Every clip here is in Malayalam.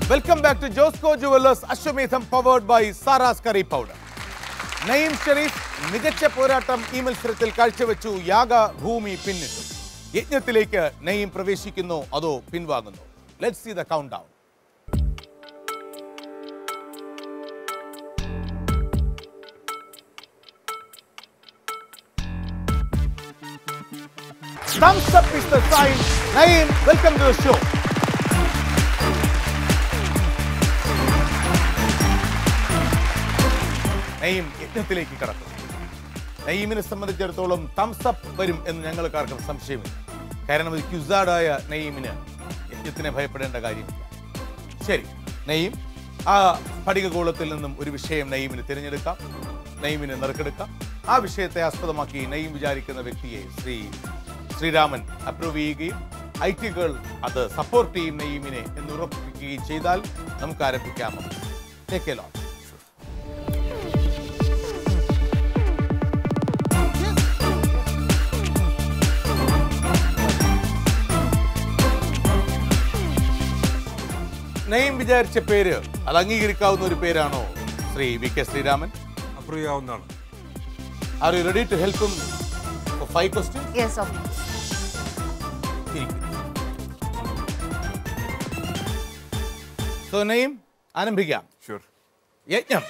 Welcome back to Josco jewellers Ashwamedham powered by Saras curry powder Naeem Sharif മികച്ച പോരാട്ടം ഈ മത്സരത്തിൽ കാഴ്ചവെച്ചു യാഗ ഭൂമി പിന്നിട്ടു യജ്ഞത്തിലേക്ക് നയീം പ്രവേശിക്കുന്നു അതോ പിൻവാങ്ങുന്നു let see the countdown Thumbs up is the sign. Naeem, welcome to the show. Naeem യജ്ഞത്തിലേക്ക് കടക്കും നയീമിനെ സംബന്ധിച്ചിടത്തോളം തംസ് അപ്പ് വരും എന്ന് ഞങ്ങൾക്കാർക്കും സംശയമില്ല കാരണം ഇത് ക്യുസാഡായ നയീമിന് യജ്ഞത്തിനെ ഭയപ്പെടേണ്ട കാര്യമില്ല ശരി നയീം ആ സ്ഫടികഗോളത്തിൽ നിന്നും ഒരു വിഷയം നയീമിന് തിരഞ്ഞെടുക്കാം നയീമിനെ നറുക്കെടുക്കാം ആ വിഷയത്തെ ആസ്പദമാക്കി നയീം വിചാരിക്കുന്ന വ്യക്തിയെ ശ്രീ ശ്രീരാമൻ അപ്രൂവ് ചെയ്യുകയും ഐ ടികൾ അത് സപ്പോർട്ട് ചെയ്യും നയീമിനെ എന്ന് ഉറപ്പിക്കുകയും ചെയ്താൽ നമുക്ക് ആരംഭിക്കാം ടേക്ക് എ ലോട്ട് നയം വിചാരിച്ച പേര് അത് അംഗീകരിക്കാവുന്ന ഒരു പേരാണോ Shri V K Sreeraman approve ചെയ്യാവുന്നതാണ് are you ready to help five question yes of so നയം ആരംഭിക്കാം ഷുവർ യജ്ഞം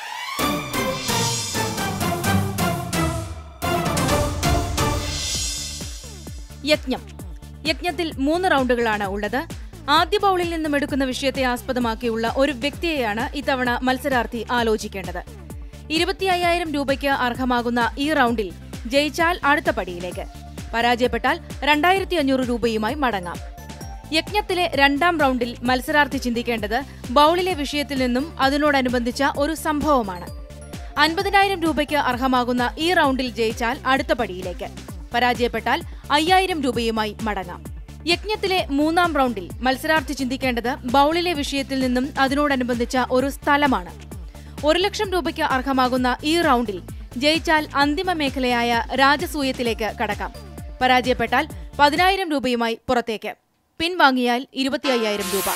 യജ്ഞം യജ്ഞത്തിൽ മൂന്ന് റൗണ്ടുകളാണ് ഉള്ളത് ആദ്യ ബൗളിൽ നിന്നും എടുക്കുന്ന വിഷയത്തെ ആസ്പദമാക്കിയുള്ള ഒരു വ്യക്തിയെയാണ് ഇത്തവണ മത്സരാർത്ഥി ആലോചിക്കേണ്ടത് ഇരുപത്തി അയ്യായിരം രൂപയ്ക്ക് അർഹമാകുന്ന ഈ റൗണ്ടിൽ ജയിച്ചാൽ അടുത്ത പടിയിലേക്ക് പരാജയപ്പെട്ടാൽ രണ്ടായിരത്തി അഞ്ഞൂറ് രൂപയുമായി മടങ്ങാം യജ്ഞത്തിലെ രണ്ടാം റൗണ്ടിൽ മത്സരാർത്ഥി ചിന്തിക്കേണ്ടത് ബൗളിലെ വിഷയത്തിൽ നിന്നും അതിനോടനുബന്ധിച്ച ഒരു സംഭവമാണ് അൻപതിനായിരം രൂപയ്ക്ക് അർഹമാകുന്ന ഈ റൗണ്ടിൽ ജയിച്ചാൽ അടുത്ത പടിയിലേക്ക് പരാജയപ്പെട്ടാൽ അയ്യായിരം രൂപയുമായി മടങ്ങാം യജ്ഞത്തിലെ മൂന്നാം റൗണ്ടിൽ മത്സരാർത്ഥി ചിന്തിക്കേണ്ടത് ബൗളിലെ വിഷയത്തിൽ നിന്നും അതിനോടനുബന്ധിച്ച ഒരു സ്ഥലമാണ് ഒരു ലക്ഷം രൂപയ്ക്ക് അർഹമാകുന്ന ഈ റൗണ്ടിൽ ജയിച്ചാൽ അന്തിമ മേഖലയായ രാജസൂയത്തിലേക്ക് കടക്കാം പരാജയപ്പെട്ടാൽ പതിനായിരം രൂപയുമായി പുറത്തേക്ക് പിൻവാങ്ങിയാൽ ഇരുപത്തി അയ്യായിരം രൂപ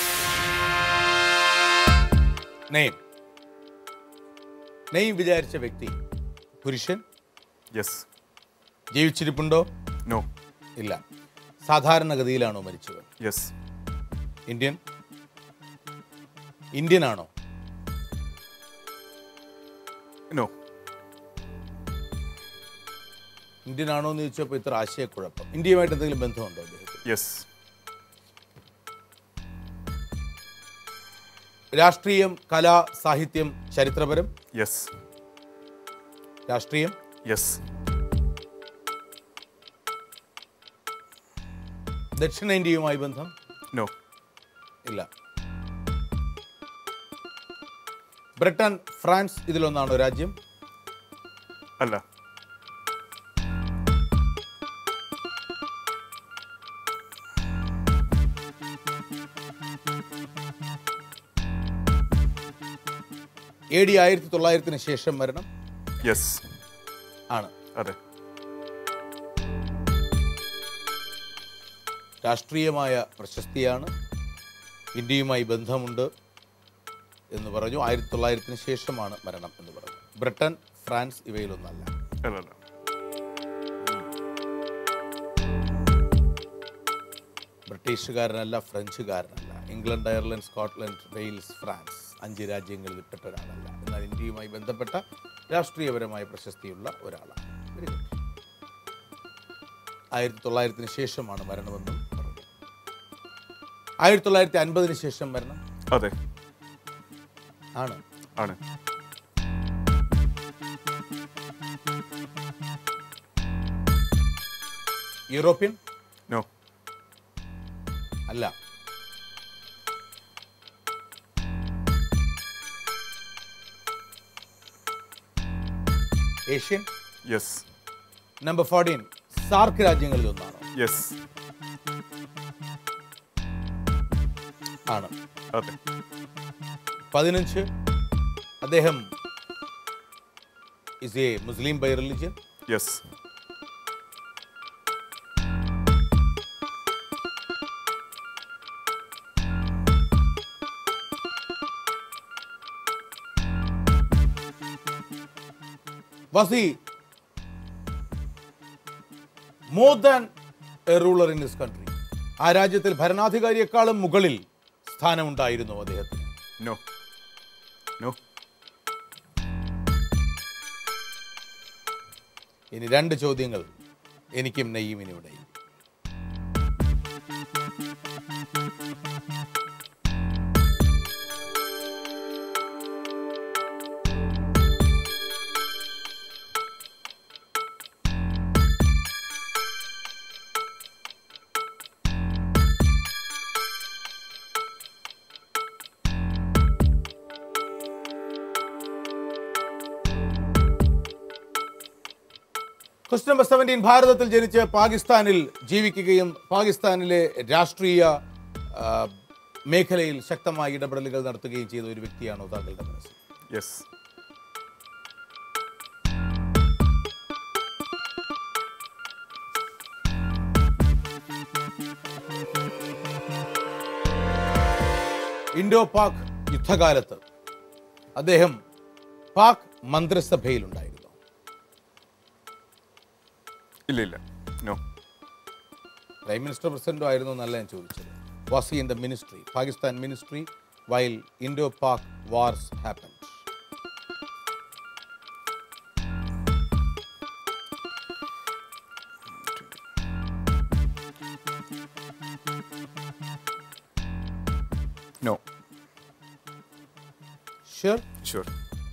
നയം നയം വിചാരിച്ച വ്യക്തി പുരുഷൻ യെസ് ജീവിച്ചിരിപ്പുണ്ടോ നോ ഇല്ല സാധാരണഗതിയിലാണോ മരിച്ചത് യെസ് ഇന്ത്യൻ ഇന്ത്യൻ ആണോ നോ ഇന്ത്യൻ ആണോ എന്ന് ചോദിച്ചപ്പോൾ ഇത്ര ആശയക്കുഴപ്പം ഇന്ത്യയുമായിട്ട് എന്തെങ്കിലും ബന്ധമുണ്ടോ അദ്ദേഹത്തിന് യെസ് രാഷ്ട്രീയം കല സാഹിത്യം ചരിത്രപരം യെസ് രാഷ്ട്രീയം യെസ് ദക്ഷിണേന്ത്യയുമായി ബന്ധം നോ ഇല്ല ബ്രിട്ടൻ ഫ്രാൻസ് ഇതിലൊന്നാണോ രാജ്യം അല്ല എ ഡി ആയിരത്തി തൊള്ളായിരത്തിന് ശേഷം മരണം യെസ് ആണ് അതെ രാഷ്ട്രീയമായ പ്രശസ്തിയാണ് ഇന്ത്യയുമായി ബന്ധമുണ്ട് എന്ന് പറഞ്ഞു ആയിരത്തി തൊള്ളായിരത്തിന് ശേഷമാണ് മരണം എന്ന് പറഞ്ഞു ബ്രിട്ടൻ ഫ്രാൻസ് ഇവയിലൊന്നല്ല അല്ല അല്ല ബ്രിട്ടീഷുകാരനല്ല ഫ്രഞ്ചുകാരനല്ല England Ireland Scotland Wales France അഞ്ച് രാജ്യങ്ങളിൽ വിട്ടിട്ട ഒരാളല്ല എന്നാൽ ഇന്ത്യയുമായി ബന്ധപ്പെട്ട രാഷ്ട്രീയപരമായ പ്രശസ്തിയുള്ള ഒരാളാണ് വെരി ഗുഡ് ആയിരത്തി തൊള്ളായിരത്തിന് ശേഷമാണ് മരണമെന്നും പറഞ്ഞു ആയിരത്തി തൊള്ളായിരത്തി അൻപതിന് ശേഷം മരണം അതെ ആണ് ആണ് യൂറോപ്യൻ നോ അല്ല Asian yes number fourteen SAARC രാജ്യങ്ങളിൽ ഒന്നാണോ യെസ് ആണ് അതെ പതിനഞ്ച് അദ്ദേഹം is a Muslim by religion yes Was he more than a ruler in his country? ആ രാജ്യത്തിൽ ഭരണാധികാരിയെക്കാളും മുകളിൽ സ്ഥാനമുണ്ടായിരുന്നു അദ്ദേഹത്തിന് നോ നോ ഇനി രണ്ട് ചോദ്യങ്ങൾ എനിക്കും നയ്യീമിനിവിടെ ക്വസ്റ്റ്യൻ നമ്പർ സെവൻറ്റീൻ ഭാരതത്തിൽ ജനിച്ച് പാകിസ്ഥാനിൽ ജീവിക്കുകയും പാകിസ്ഥാനിലെ രാഷ്ട്രീയ ആ, മേഖലയിൽ ശക്തമായ ഇടപെടലുകൾ നടത്തുകയും ചെയ്ത ഒരു വ്യക്തിയാണോ താങ്കളുടെ മനസ്സിൽ യെസ് ഇൻഡോ പാക് യുദ്ധകാലത്ത് അദ്ദേഹം പാക് മന്ത്രിസഭയിലുണ്ടായിരുന്നു ഇല്ല ഇല്ല നോ പ്രൈം മിനിസ്റ്റർ പ്രസിഡന്റോ ആയിരുന്നു എന്നല്ല ഞാൻ ചോദിച്ചത് was he in the ministry Pakistan ministry while Indo Pak wars happen no sure sure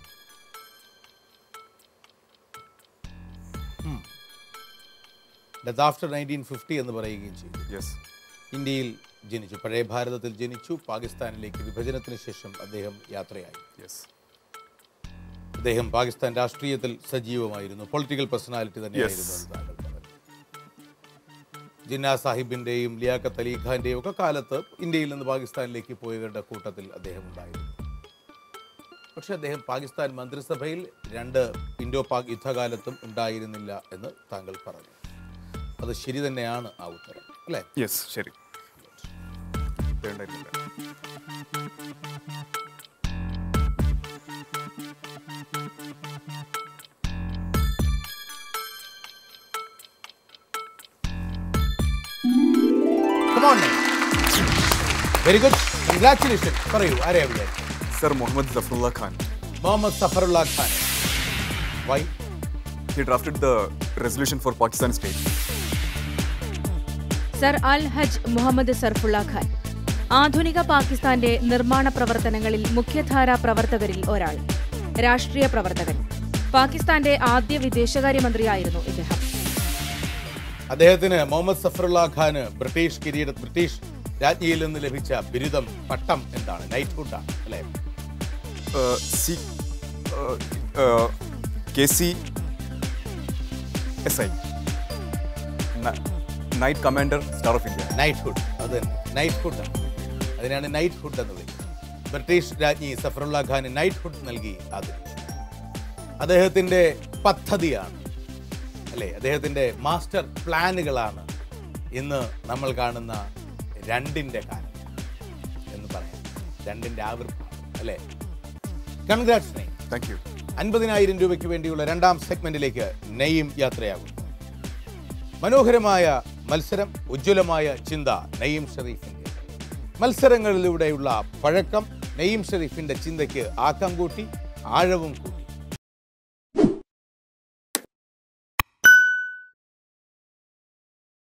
death after nineteen fifty എന്ന് പറയുകയും ചെയ്തു യെസ് ഇന്ത്യയിൽ ജനിച്ചു പഴയ ഭാരതത്തിൽ ജനിച്ചു പാകിസ്ഥാനിലേക്ക് വിഭജനത്തിന് ശേഷം അദ്ദേഹം യാത്രയായി യെസ് അദ്ദേഹം പാകിസ്ഥാൻ രാഷ്ട്രീയത്തിൽ സജീവമായിരുന്നു പൊളിറ്റിക്കൽ പേഴ്സണാലിറ്റി തന്നെയായിരുന്നു Yes. എന്ന് താങ്കൾ പറഞ്ഞു ജിന്ന സാഹിബിന്റെയും ലിയാഖത്ത് അലി ഖാന്റെയും ഒക്കെ കാലത്ത് ഇന്ത്യയിൽ നിന്ന് പാകിസ്ഥാനിലേക്ക് പോയവരുടെ കൂട്ടത്തിൽ അദ്ദേഹം ഉണ്ടായിരുന്നു പക്ഷെ അദ്ദേഹം പാകിസ്ഥാൻ മന്ത്രിസഭയിൽ രണ്ട് ഇൻഡോ പാക് യുദ്ധകാലത്തും ഉണ്ടായിരുന്നില്ല എന്ന് താങ്കൾ പറഞ്ഞു അത് ശരി തന്നെയാണ് ആ ഉത്തരം അല്ലേ യെസ് ശരി വേണ്ടില്ല കമോൺ വെരി ഗുഡ് കൺഗ്രാറ്റുലേഷൻ പറയൂ ആരെയാ വിചാരിച്ചു sir Muhammad Zafarullah Khan Muhammad Zafarullah Khan why he drafted the resolution for Pakistan state. Sir Al Haj Muhammad Sarfullah Khan ആധുനിക പാകിസ്ഥാന്റെ നിർമ്മാണ പ്രവർത്തനങ്ങളിൽ മുഖ്യധാരാ പ്രവർത്തകരിൽ ഒരാൾ രാഷ്ട്രീയ പ്രവർത്തകൻ പാകിസ്ഥാന്റെ ആദ്യ വിദേശകാര്യമന്ത്രിയായിരുന്നു ഇദ്ദേഹം അദ്ദേഹത്തിന് മുഹമ്മദ് സഫറുല്ല ഖാന് ബ്രിട്ടീഷ് കിരീട ബ്രിട്ടീഷ് രാജ്ഞിയിൽ നിന്ന് ലഭിച്ച ബിരുദം പട്ടം എന്താണ് നൈറ്റ്ഹുഡാണ് അല്ലേ Uh, C. Uh, uh, KC. SI. Na- Night Commander, Star of India. Knighthood അത് തന്നെ നൈറ്റ്ഹുഡ് അതിനാണ് നൈറ്റ്ഹുഡ് എന്ന് വിളിക്കുന്നത് ബ്രിട്ടീഷ് രാജ്ഞി സഫറുല്ല ഖാന് നൈറ്റ്ഹുഡ് നൽകി ആദരിച്ചു അദ്ദേഹത്തിൻ്റെ പദ്ധതിയാണ് അല്ലേ അദ്ദേഹത്തിൻ്റെ മാസ്റ്റർ പ്ലാനുകളാണ് ഇന്ന് നമ്മൾ കാണുന്ന രണ്ടിൻ്റെ കാലം എന്ന് പറയാം രണ്ടിൻ്റെ ആവിർഭാവം അല്ലേ കൺഗ്രാറ്റ്സ് നെയ്ം Thank you. അൻപതിനായിരം രൂപയ്ക്ക് വേണ്ടിയുള്ള രണ്ടാം സെഗ്മെന്റിലേക്ക് നെയ്യും യാത്രയാകും മനോഹരമായ മത്സരം ഉജ്ജ്വലമായ ചിന്ത നയീം ഷെറീഫിന്റെ മത്സരങ്ങളിലൂടെയുള്ള പഴക്കം നയീം ഷെറീഫിന്റെ ചിന്തയ്ക്ക് ആക്കം കൂട്ടി ആഴവും കൂട്ടി